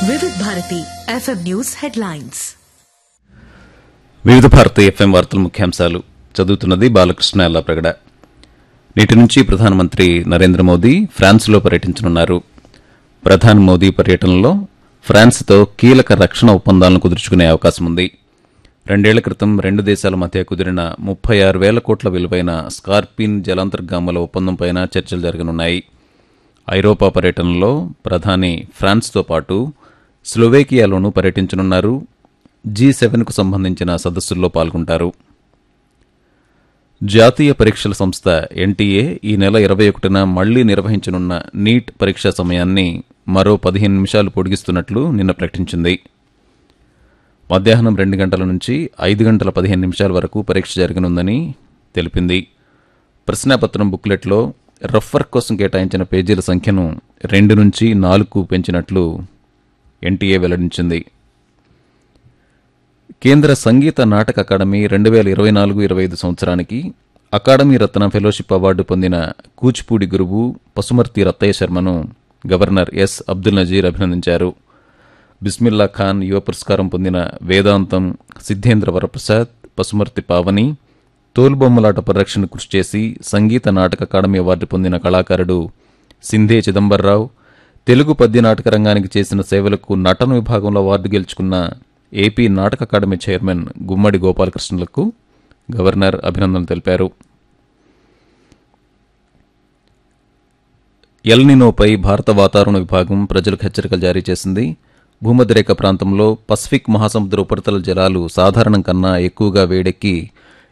వివిధ Bharati FM news headlines వివిధ Bharati FM వార్తల ముఖ్యాంశాలు చదువుతున్నది బాలకృష్ణ ఎల్లాప్రగడ నేటి నుంచి ప్రధానమంత్రి నరేంద్ర మోదీ ఫ్రాన్స్లో పర్యటించనున్నారు ప్రధాని మోదీ పర్యటనలో ఫ్రాన్స్తో కీలక రక్షణ ఒప్పందాలను కుదుర్చుకునే అవకాశం ఉంది రెండేళ్ల క్రితం రెండు దేశాల మధ్య కుదిరిన ముప్పై ఆరు వేల కోట్ల విలువైన స్కార్పిన్ జలాంతర్గాముల ఒప్పందంపైన చర్చలు జరగనున్నాయి ఐరోపా పర్యటనలో ప్రధాని ఫ్రాన్స్తో పాటు స్లోవేకియాలోనూ పర్యటించనున్నారు జీ సెవెన్కు సంబంధించిన సదస్సుల్లో పాల్గొంటారు జాతీయ పరీక్షల సంస్థ ఎన్టీఏ ఈ నెల ఇరవై ఒకటిన మళ్లీ నిర్వహించనున్న నీట్ పరీక్షా సమయాన్ని మరో పదిహేను నిమిషాలు పొడిగిస్తున్నట్లు నిన్న ప్రకటించింది మధ్యాహ్నం రెండు గంటల నుంచి ఐదు గంటల పదిహేను నిమిషాల వరకు పరీక్ష జరగనుందని తెలిపింది ప్రశ్నాపత్రం బుక్లెట్లో రఫ్వర్క్ కోసం కేటాయించిన పేజీల సంఖ్యను రెండు నుంచి నాలుగుకు పెంచినట్లు ఎన్టీఏ వెల్లడించింది కేంద్ర సంగీత నాటక అకాడమీ రెండు వేల ఇరవై నాలుగు ఇరవై ఐదు సంవత్సరానికి అకాడమీ రత్న ఫెలోషిప్ అవార్డు పొందిన కూచిపూడి గురువు పసుమర్తి రత్తయ్య శర్మను గవర్నర్ ఎస్ అబ్దుల్ నజీర్ అభినందించారు బిస్మిల్లా ఖాన్ యువ పురస్కారం పొందిన వేదాంతం సిద్ధేంద్ర వరప్రసాద్ పసుమర్తి పావని తోలుబొమ్మలాట పరిరక్షణ కృషి చేసి సంగీత నాటక అకాడమీ అవార్డు పొందిన కళాకారుడు సింధే చిదంబర్రావు తెలుగు పద్య నాటక రంగానికి చేసిన సేవలకు నటన విభాగంలో అవార్డు గెలుచుకున్న ఏపీ నాటక అకాడమీ చైర్మన్ గుమ్మడి గోపాలకృష్ణలకు గవర్నర్ అభినందనలు తెలిపారు ఎల్నినోపై భారత వాతావరణ విభాగం ప్రజలకు హెచ్చరికలు జారీ చేసింది భూమధ్యరేఖ ప్రాంతంలో పసిఫిక్ మహాసముద్ర ఉపరితల జలాలు సాధారణం కన్నా ఎక్కువగా వేడెక్కి